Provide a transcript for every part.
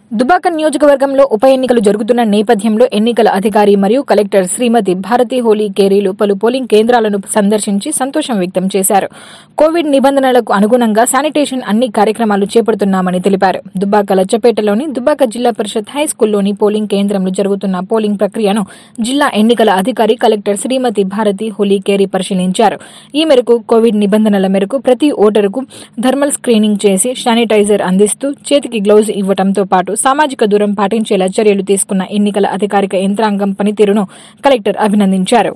దుబాక నియోజకవర్గంలో ఉప ఎన్నికలు జరుగుతున్న నేపథ్యంలో ఎన్నికల అధికారి మరియు కలెక్టర్ శ్రీమతి భారతి హోలీ కేరీలు పలు పోలింగ్ కేంద్రాలను సందర్శించి సంతోషం వ్యక్తం చేశారు కోవిడ్ నిబంధనలకు అనుగుణంగా శానిటేషన్ అన్ని కార్యక్రమాలు చేపడుతున్నామని తెలిపారు దుబ్బాక లచ్చపేటలోని దుబ్బాక జిల్లా పరిషత్ హై స్కూల్లోని పోలింగ్ కేంద్రంలో జరుగుతున్న పోలింగ్ ప్రక్రియను జిల్లా ఎన్నికల అధికారి కలెక్టర్ శ్రీమతి భారతి హోలీ కేరీ పరిశీలించారు ఈ మేరకు కోవిడ్ నిబంధనల మేరకు ప్రతి ఓటరుకు థర్మల్ స్క్రీనింగ్ చేసి శానిటైజర్ అందిస్తూ చేతికి గ్లౌజ్ ఇవ్వడంతో పాటు సామాజిక దూరం పాటించేలా చర్యలు తీసుకున్న ఎన్నికల అధికారిక యంత్రాంగం పనితీరును కలెక్టర్ అభినందించారు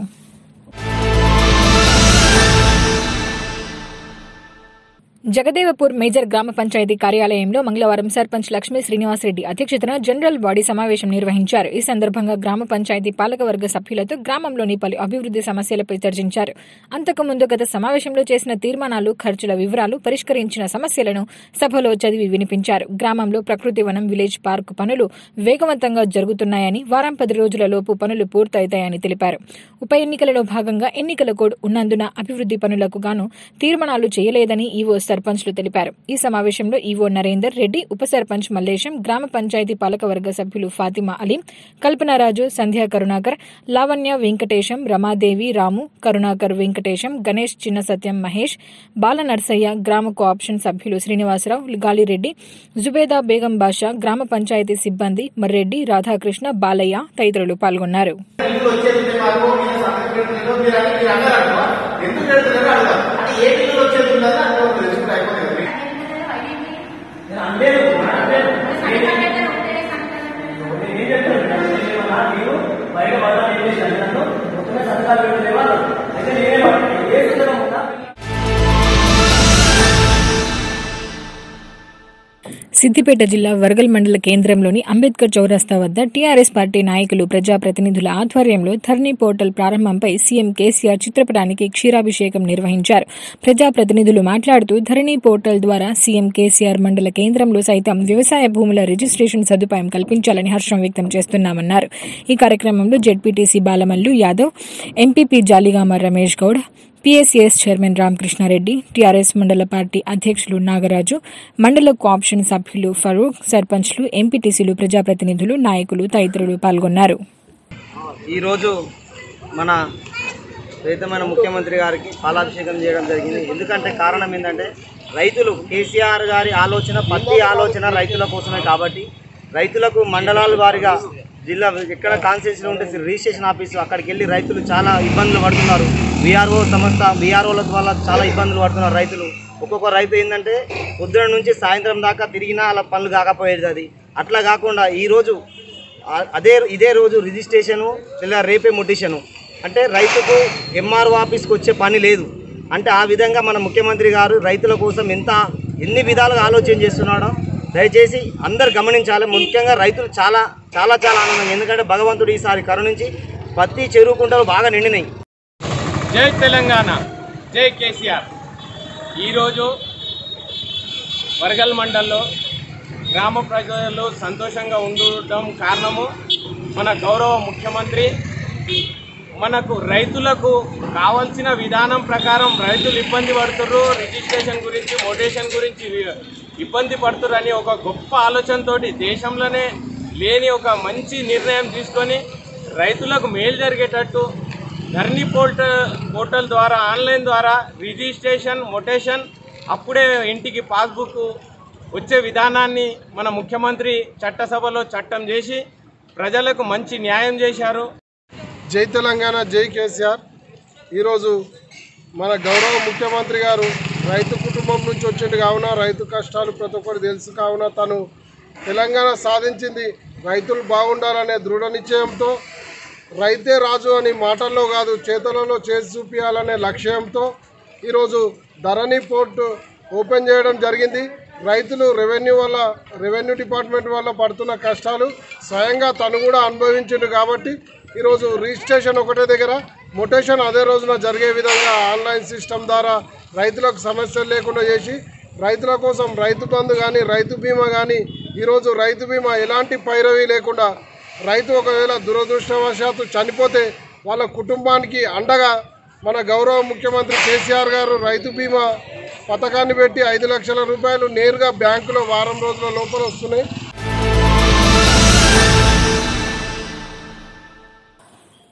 జగదేవపూర్ మేజర్ గ్రామ పంచాయతీ కార్యాలయంలో మంగళవారం సర్పంచ్ లక్ష్మీ శ్రీనివాసరెడ్డి అధ్యక్షతన జనరల్ బాడీ సమావేశం నిర్వహించారు ఈ సందర్భంగా గ్రామ పంచాయతీ పాలకవర్గ సభ్యులతో గ్రామంలోని పలు అభివృద్ది సమస్యలపై చర్చించారు అంతకుముందు గత సమావేశంలో చేసిన తీర్మానాలు ఖర్చుల వివరాలు పరిష్కరించిన సమస్యలను సభలో చదివి వినిపించారు గ్రామంలో ప్రకృతి వనం విలేజ్ పార్క్ పనులు వేగవంతంగా జరుగుతున్నాయని వారం పది రోజులలోపు పనులు పూర్తవుతాయని తెలిపారు ఉప ఎన్నికలలో భాగంగా ఎన్నికల కోడ్ ఉన్నందున అభివృద్ది పనులకు గాను తీర్మానాలు చేయలేదని ఈవో సర్పంచ్లు తెలిపారు ఈ సమావేశంలో ఈవో నరేందర్ రెడ్డి ఉప సర్పంచ్ మల్లేశం గ్రామ పంచాయతీ పాలకవర్గ సభ్యులు ఫాతిమా అలీం కల్పనారాజు సంధ్యా కరుణాకర్ లావణ్య వెంకటేశం రమాదేవి రాము కరుణాకర్ వెంకటేశం గణేష్ చిన్న సత్యం మహేష్ బాల నర్సయ్య గ్రామ కోఆప్షన్ సభ్యులు శ్రీనివాసరావు గాలిరెడ్డి జుబేదా బేగం బాషా గ్రామ పంచాయతీ సిబ్బంది మర్రెడ్డి రాధాకృష్ణ బాలయ్య తదితరులు పాల్గొన్నారు ఇల్లు వచ్చేది మాకు మీరు సంతకం మీరు అని మీరు అన్నారు అనుకో ఎందుకు పెడుతున్నారు అడగాలి అంటే ఏ ఇల్లు వచ్చేది ఉందని అనుకో తెలుసుకుంటే అయిపోతుంది నేను అనలేదు, నేను అనలేదు. నేను ఏం చెప్తాను ఏమన్నా మీరు బయట బయట ఏం చేశాను నన్ను మొత్తమే సంతకాలు పెట్టలేవా అయితే నేనేమంటాను ఏ సంతకం ఉన్నా సిద్దిపేట జిల్లా వరగల్ మండల కేంద్రంలోని అంబేద్కర్ చౌరస్తా వద్ద టీఆర్ఎస్ పార్టీ నాయకులు ప్రజాప్రతినిధుల ఆధ్వర్యంలో ధర్నీ పోర్టల్ ప్రారంభంపై సీఎం కేసీఆర్ చిత్రపటానికి క్షీరాభిషేకం నిర్వహించారు ప్రజాప్రతినిధులు మాట్లాడుతూ ధరణి పోర్టల్ ద్వారా సీఎం కేసీఆర్ మండల కేంద్రంలో సైతం వ్యవసాయ భూముల రిజిస్ట్రేషన్ సదుపాయం కల్పించాలని హర్షం వ్యక్తం చేస్తున్నామన్నారు ఈ కార్యక్రమంలో ZPTC Balamallu Yadav MPP Jaligama Ramesh Goud PSAS chairman Ramakrishna Reddy TRS మండల పార్టీ అధ్యక్షులు నాగరాజు మండల కోఆప్షన్ సభ్యులు ఫరూక్ సర్పంచ్లు ఎంపీటీసీలు ప్రజాప్రతినిధులు నాయకులు తదితరులు పాల్గొన్నారు ఈరోజు మన ప్రీతమైన ముఖ్యమంత్రి గారికి పాలాభిషేకం చేయడం జరిగింది ఎందుకంటే కారణం ఏంటంటే రైతులు కేసీఆర్ గారి ఆలోచన ప్రతి ఆలోచన రైతుల కోసమే కాబట్టి రైతులకు మండలాల వారిగా జిల్లా ఎక్కడ కాన్స్టిట్యూన్సీ ఉంటే రిజిస్ట్రేషన్ ఆఫీసు అక్కడికి వెళ్ళి రైతులు చాలా ఇబ్బందులు పడుతున్నారు బీఆర్ఓ సంస్థ బీఆర్ఓల వల్ల చాలా ఇబ్బందులు పడుతున్నారు రైతులు ఒక్కొక్క రైతు ఏంటంటే పొద్దున నుంచి సాయంత్రం దాకా తిరిగినా అలా పనులు కాకపోయేది అది అట్లా కాకుండా ఈరోజు ఆ- అదే ఇదే రోజు రిజిస్ట్రేషను లేదా రేపే ముట్టిషను అంటే రైతుకు ఎంఆర్ఓ ఆఫీస్కి వచ్చే పని లేదు అంటే ఆ విధంగా మన ముఖ్యమంత్రి గారు రైతుల కోసం ఎంత ఎన్ని విధాలుగా ఆలోచన చేస్తున్నాడో దయచేసి అందరు గమనించాలి ముఖ్యంగా రైతులు చాలా చాలా చాలా ఆనందంగా ఎందుకంటే భగవంతుడు ఈసారి కరుణించి ప్రతి చెరువు కుంటలు బాగా నిండినాయి జై తెలంగాణ జై కేసీఆర్ ఈరోజు వరగల్ మండల్లో గ్రామ ప్రజలు సంతోషంగా ఉండటం కారణము మన గౌరవ ముఖ్యమంత్రి మనకు రైతులకు కావాల్సిన విధానం ప్రకారం రైతులు ఇబ్బంది పడుతుర్రు రిజిస్ట్రేషన్ గురించి మోటేషన్ గురించి వి- ఇబ్బంది పడుతుర్రు అని ఒక గొప్ప ఆలోచనతోటి దేశంలోనే లేని ఒక మంచి నిర్ణయం తీసుకొని రైతులకు మేలు జరిగేటట్టు ధర్నీ పోర్టల్ పోర్టల్ ద్వారా ఆన్లైన్ ద్వారా రిజిస్ట్రేషన్ మొటేషన్ అప్పుడే ఇంటికి పాస్బుక్ వచ్చే విధానాన్ని మన ముఖ్యమంత్రి చట్టసభలో చట్టం చేసి ప్రజలకు మంచి న్యాయం చేశారు జై తెలంగాణ జై కేసీఆర్ ఈరోజు మన గౌరవ ముఖ్యమంత్రి గారు రైతు కుటుంబం నుంచి వచ్చింది కావున రైతు కష్టాలు ప్రతి ఒక్కరు తెలుసు కావున తను తెలంగాణ సాధించింది రైతులు బాగుండాలనే దృఢ నిశ్చయంతో రైతే రాజు అని మాటల్లో కాదు చేతలలో చేసి చూపించాలనే లక్ష్యంతో ఈరోజు ధరణి పోర్టు ఓపెన్ చేయడం జరిగింది రైతులు రెవెన్యూ వల్ల రెవెన్యూ డిపార్ట్మెంట్ వల్ల పడుతున్న కష్టాలు స్వయంగా తను కూడా అనుభవించిండు కాబట్టి ఈరోజు రిజిస్ట్రేషన్ ఒకటే దగ్గర మొటేషన్ అదే రోజున జరిగే విధంగా ఆన్లైన్ సిస్టమ్ ద్వారా రైతులకు సమస్యలు లేకుండా చేసి రైతుల కోసం రైతు బంధు కానీ రైతు బీమా కానీ ఈరోజు రైతు బీమా ఎలాంటి పైరవీ లేకుండా రైతు ఒకవేళ దురదృష్టవశాత్తు చనిపోతే వాళ్ళ కుటుంబానికి అండగా మన గౌరవ ముఖ్యమంత్రి కేసీఆర్ గారు రైతు బీమా పథకాన్ని పెట్టి ఐదు లక్షల రూపాయలు నేరుగా బ్యాంకులో వారం రోజుల లోపల వస్తున్నాయి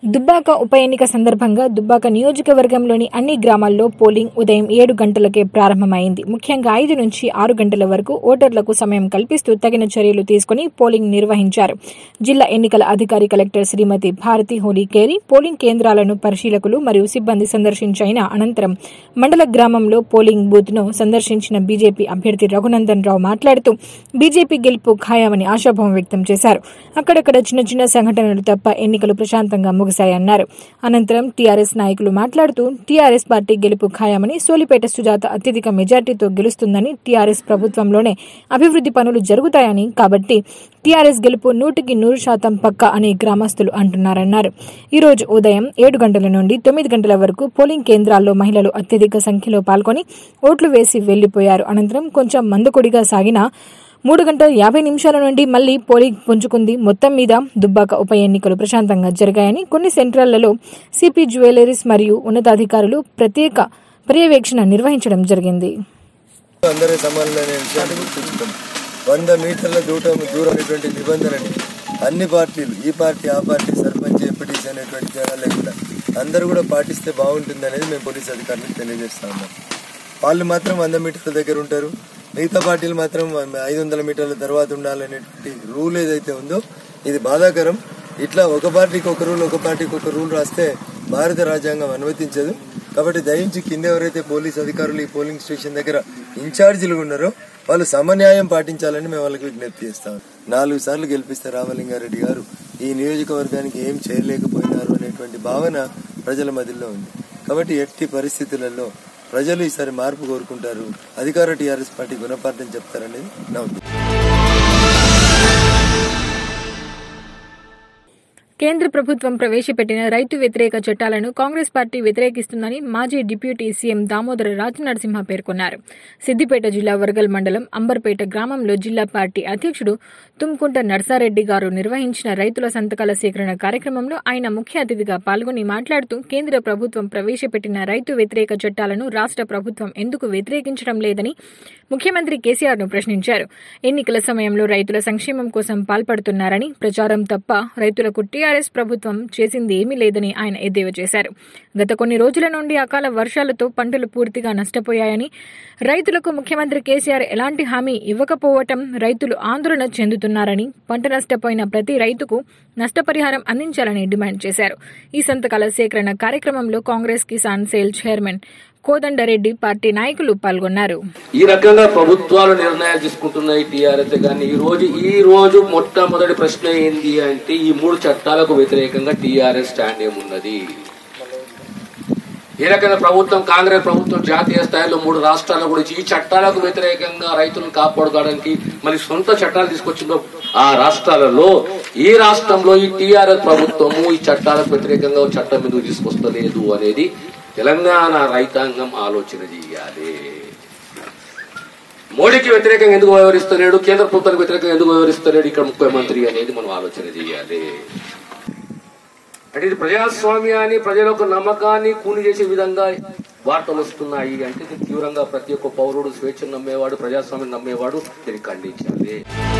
దుబ్బాక ఉప ఎన్నిక సందర్భంగా దుబ్బాక నియోజకవర్గంలోని అన్ని గ్రామాల్లో పోలింగ్ ఉదయం ఏడు గంటలకే ప్రారంభమైంది ముఖ్యంగా ఐదు నుంచి ఆరు గంటల వరకు ఓటర్లకు సమయం కల్పిస్తూ తగిన చర్యలు తీసుకుని పోలింగ్ నిర్వహించారు జిల్లా ఎన్నికల అధికారి కలెక్టర్ శ్రీమతి భారతి హోలీకేరి పోలింగ్ కేంద్రాలను పరిశీలకులు మరియు సిబ్బంది సందర్శించిన అనంతరం మండల గ్రామంలో పోలింగ్ బూత్ ను సందర్శించిన బీజేపీ అభ్యర్థి రఘునందన్ రావు మాట్లాడుతూ బీజేపీ గెలుపు ఖాయమని ఆశాభావం వ్యక్తం చేశారు అక్కడక్కడ చిన్న చిన్న సంఘటనలు తప్ప ఎన్నికలు ప్రశాంతంగా ముగిశాయన్నారు అనంతరం టీఆర్ఎస్ నాయకులు మాట్లాడుతూ టీఆర్ఎస్ పార్టీ గెలుపు ఖాయమని సోలిపేట సుజాత అత్యధిక మెజార్టీతో గెలుస్తుందని టీఆర్ఎస్ ప్రభుత్వంలోనే అభివృద్ధి పనులు జరుగుతాయని కాబట్టి టీఆర్ఎస్ గెలుపు నూటికి నూరు శాతం పక్క అని గ్రామస్తులు అంటున్నారన్నారు ఈ రోజు ఉదయం ఏడు గంటల నుండి తొమ్మిది గంటల వరకు పోలింగ్ కేంద్రాల్లో మహిళలు అత్యధిక సంఖ్యలో పాల్గొని ఓట్లు వేసి వెళ్లిపోయారు అనంతరం కొంచెం మందకొడిగా సాగిన మూడు గంటల యాభై నిమిషాల నుండి మళ్లీ పోలింగ్ పుంజుకుంది మొత్తం మీద దుబ్బాక ఉప ఎన్నికలు ప్రశాంతంగా జరిగాయని కొన్ని సెంట్రళ్లలో సిపి జ్యువెలరీస్ మరియు ఉన్నతాధికారులు ప్రత్యేక పర్యవేక్షణ నిర్వహించడం జరిగింది అందరూ సమానమైన విషయాన్ని గుర్తుంచుకోండి వంద మీటర్ల దూరం దూరం అనేటువంటి నిబంధనని అన్ని పార్టీలు ఈ పార్టీ ఆ పార్టీ సర్పంచ్ ఎంపీటీసీ అనేటువంటి తేడా లేకుండా అందరూ కూడా పాటిస్తే బాగుంటుంది అనేది మేము పోలీస్ అధికారులకు తెలియజేస్తా ఉన్నాం వాళ్ళు మాత్రం వంద మీటర్ల దగ్గర ఉంటారు మిగతా పార్టీలు మాత్రం ఐదు వందల మీటర్ల తర్వాత ఉండాలనేటువంటి రూల్ ఏదైతే ఉందో ఇది బాధాకరం ఇట్లా ఒక పార్టీకి ఒక రూల్ ఒక పార్టీకి ఒక రూల్ రాస్తే భారత రాజ్యాంగం అనుమతించదు కాబట్టి దయించి కింద ఎవరైతే పోలీస్ అధికారులు ఈ పోలింగ్ స్టేషన్ దగ్గర ఇన్ఛార్జీలు ఉన్నారో వాళ్ళు సమన్యాయం పాటించాలని మేము వాళ్ళకి విజ్ఞప్తి చేస్తాం నాలుగు సార్లు గెలిపిస్తే రామలింగారెడ్డి గారు ఈ నియోజకవర్గానికి ఏం చేయలేకపోయినారు అనేటువంటి భావన ప్రజల మధ్యలో ఉంది కాబట్టి ఎట్టి పరిస్థితులలో ప్రజలు ఈసారి మార్పు కోరుకుంటారు అధికార టీఆర్ఎస్ పార్టీ గుణపాఠం చెప్తారనేది నా ఉద్దేశం కేంద్ర ప్రభుత్వం ప్రవేశపెట్టిన రైతు వ్యతిరేక చట్టాలను కాంగ్రెస్ పార్టీ వ్యతిరేకిస్తుందని మాజీ డిప్యూటీ సీఎం దామోదర రాజనరసింహ పేర్కొన్నారు సిద్దిపేట జిల్లా వరగల్ మండలం అంబర్పేట గ్రామంలో జిల్లా పార్టీ అధ్యక్షుడు తుమ్కుంట నర్సారెడ్డి గారు నిర్వహించిన రైతుల సంతకాల సేకరణ కార్యక్రమంలో ఆయన ముఖ్య అతిథిగా పాల్గొని మాట్లాడుతూ కేంద్ర ప్రభుత్వం ప్రవేశపెట్టిన రైతు వ్యతిరేక చట్టాలను రాష్ట్ర ప్రభుత్వం ఎందుకు వ్యతిరేకించడం లేదని ముఖ్యమంత్రి కేసీఆర్ ను ప్రశ్నించారు ఎన్నికల సమయంలో రైతుల సంక్షేమం కోసం పాల్పడుతున్నారని ప్రచారం తప్ప రైతులకు టీఆర్ఎస్ ప్రభుత్వం చేసింది ఏమీ లేదని ఆయన ఎద్దేవా చేశారు గత కొన్ని రోజుల నుండి అకాల వర్షాలతో పంటలు పూర్తిగా నష్టపోయాయని రైతులకు ముఖ్యమంత్రి కేసీఆర్ ఎలాంటి హామీ ఇవ్వకపోవటం రైతులు ఆందోళన చెందుతున్నారని పంట నష్టపోయిన ప్రతి రైతుకు నష్టపరిహారం అందించాలని డిమాండ్ చేశారు ఈ సంతకాల సేకరణ కార్యక్రమంలో Congress Kisan cell chairman Kodanda Reddy party నాయకులు పాల్గొన్నారు ఈ రకంగా ప్రభుత్వాలు నిర్ణయాలు తీసుకుంటున్నాయి టీఆర్ఎస్ కానీ ఈ రోజు ఈ రోజు మొట్టమొదటి ప్రశ్న ఏంది అంటే ఈ మూడు చట్టాలకు వ్యతిరేకంగా టీఆర్ఎస్ స్టాండ్ ఏమున్నది ఏ రకంగా ప్రభుత్వం కాంగ్రెస్ ప్రభుత్వం జాతీయ స్థాయిలో మూడు రాష్ట్రాల్లో కూడా ఈ చట్టాలకు వ్యతిరేకంగా రైతులను కాపాడుకోవడానికి మరి సొంత చట్టాలు తీసుకొచ్చిందో ఆ రాష్ట్రాలలో ఈ రాష్ట్రంలో ఈ టీఆర్ఎస్ ప్రభుత్వము ఈ చట్టాలకు వ్యతిరేకంగా చట్టం ఎందుకు తీసుకొస్తలేదు అనేది తెలంగాణ రైతాంగం ఆలోచన చేయాలి మోడీకి వ్యతిరేకంగా ఎందుకు వ్యవహరిస్తలేడు కేంద్ర ప్రభుత్వానికి వ్యతిరేకంగా ఎందుకు వ్యవహరిస్తలేడు ఇక్కడ ముఖ్యమంత్రి అనేది మనం ఆలోచన చేయాలి అంటే ఇది ప్రజాస్వామ్యాన్ని ప్రజల యొక్క నమ్మకాన్ని కూని చేసే విధంగా వార్తలు వస్తున్నాయి అంటే ఇది తీవ్రంగా ప్రతి ఒక్క పౌరుడు స్వేచ్ఛను నమ్మేవాడు ప్రజాస్వామ్యం నమ్మేవాడు దీన్ని ఖండించాలి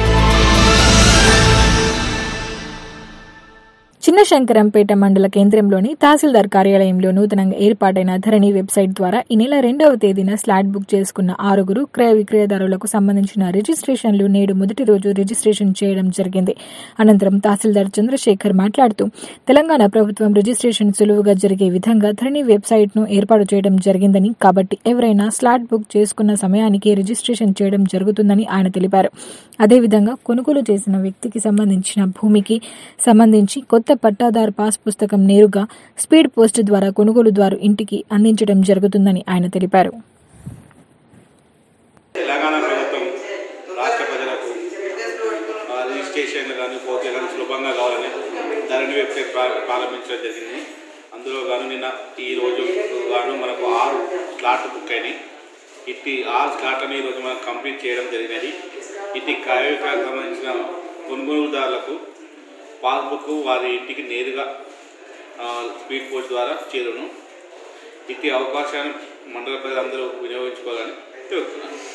చిన్నశంకరంపేట మండల కేంద్రంలోని తహసీల్దార్ కార్యాలయంలో నూతనంగా ఏర్పాటైన ధరణి వెబ్సైట్ ద్వారా ఈ నెల రెండవ తేదీన స్లాట్ బుక్ చేసుకున్న ఆరుగురు క్రయ విక్రయదారులకు సంబంధించిన రిజిస్ట్రేషన్లు నేడు మొదటి రోజు రిజిస్ట్రేషన్ చేయడం జరిగింది అనంతరం తహసీల్దార్ చంద్రశేఖర్ మాట్లాడుతూ తెలంగాణ ప్రభుత్వం రిజిస్ట్రేషన్ సులువుగా జరిగే విధంగా ధరణి వెబ్సైట్ ను ఏర్పాటు చేయడం జరిగిందని కాబట్టి ఎవరైనా స్లాట్ బుక్ చేసుకున్న సమయానికి రిజిస్ట్రేషన్ చేయడం జరుగుతుందని ఆయన తెలిపారు అదేవిధంగా కొనుగోలు చేసిన వ్యక్తికి సంబంధించిన భూమికి సంబంధించి కొత్త పట్టాదారు పాస్ పుస్తకం నేరుగా స్పీడ్ పోస్ట్ ద్వారా కొనుగోలుదారు ఇంటికి అందించడం జరుగుతుందని ఆయన తెలిపారు తెలంగాణ ప్రభుత్వం రాష్ట్ర ప్రజలకు ఆ, రిజిస్ట్రేషన్లు కానీ పోతే కానీ సులభంగా కావాలని ధరణి వెబ్సైట్ ప్రా- ప్రారంభించడం జరిగింది అందులో గాను నిన్న ఈ రోజు గాను మనకు ఆరు స్లాట్ బుక్ అయినాయి ఇట్టి ఆరు స్లాట్లను ఈరోజు మనం కంప్లీట్ చేయడం జరిగినది ఇట్టి క్రయ విక్రయాలకు సంబంధించిన కొనుగోలుదారులకు పాస్బుక్ వారి ఇంటికి నేరుగా ఆ, స్పీడ్ పోస్ట్ ద్వారా చేరును ఇట్టి అవకాశాన్ని మండల ప్రజలందరూ వినియోగించుకోవాలని చెబుతున్నాను